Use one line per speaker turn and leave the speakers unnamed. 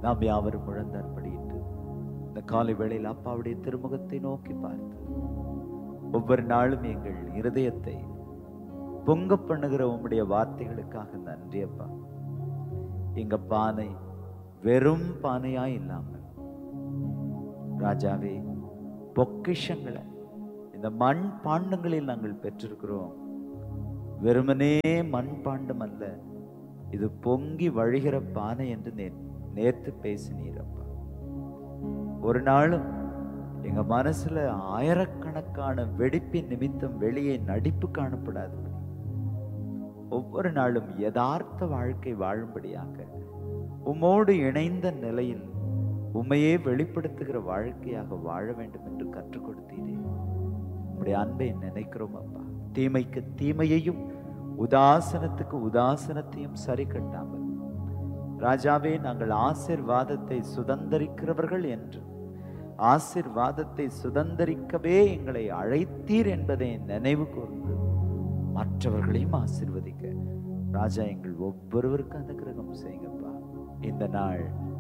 நாம் யாவரும் முழந்தார்படியிட்டு இந்த காலை வேளையில் அப்பாவுடைய திருமுகத்தை நோக்கி பார்த்து ஒவ்வொரு நாளும் எங்கள் இருதயத்தை பொங்க பண்ணுகிற உம்முடைய வார்த்தைகளுக்காக நன்றி அப்பா எங்க பானை வெறும் பானையா இல்லாமல் ராஜாவே பொக்கிஷங்களை இந்த மண் பாண்டங்களில் நாங்கள் பெற்றிருக்கிறோம் வெறுமனே மண் பாண்டம் அல்ல இது பொங்கி வழிகிற பானை என்று நே நேர்த்து பேசினீர் அப்பா ஒரு நாளும் எங்க மனசுல ஆயிரக்கணக்கான வெடிப்பின் நிமித்தம் வெளியே நடிப்பு காணப்படாதபடி ஒவ்வொரு நாளும் யதார்த்த வாழ்க்கை வாழும்படியாக உம்மோடு இணைந்த நிலையில் உம்மையே வெளிப்படுத்துகிற வாழ்க்கையாக வாழ வேண்டும் என்று கற்றுக் கொடுத்தீரே உம்முடைய அன்பை நினைக்கிறோம் அப்பா தீமைக்கு தீமையையும் உதாசனத்துக்கு உதாசனத்தையும் சரி கட்டாமல் ராஜாவே நாங்கள் ஆசிர்வாதத்தை சுதந்தரிக்கிறவர்கள் என்று ஆசிர்வாதத்தை சுதந்தரிக்கவே எங்களை அழைத்தீர் என்பதை நினைவு கூர்ந்து மற்றவர்களையும் ஆசிர்வதிக்க ராஜா எங்கள் ஒவ்வொருவருக்கும் அனுகிரகம் செய்யுங்கப்பா இந்த நாள்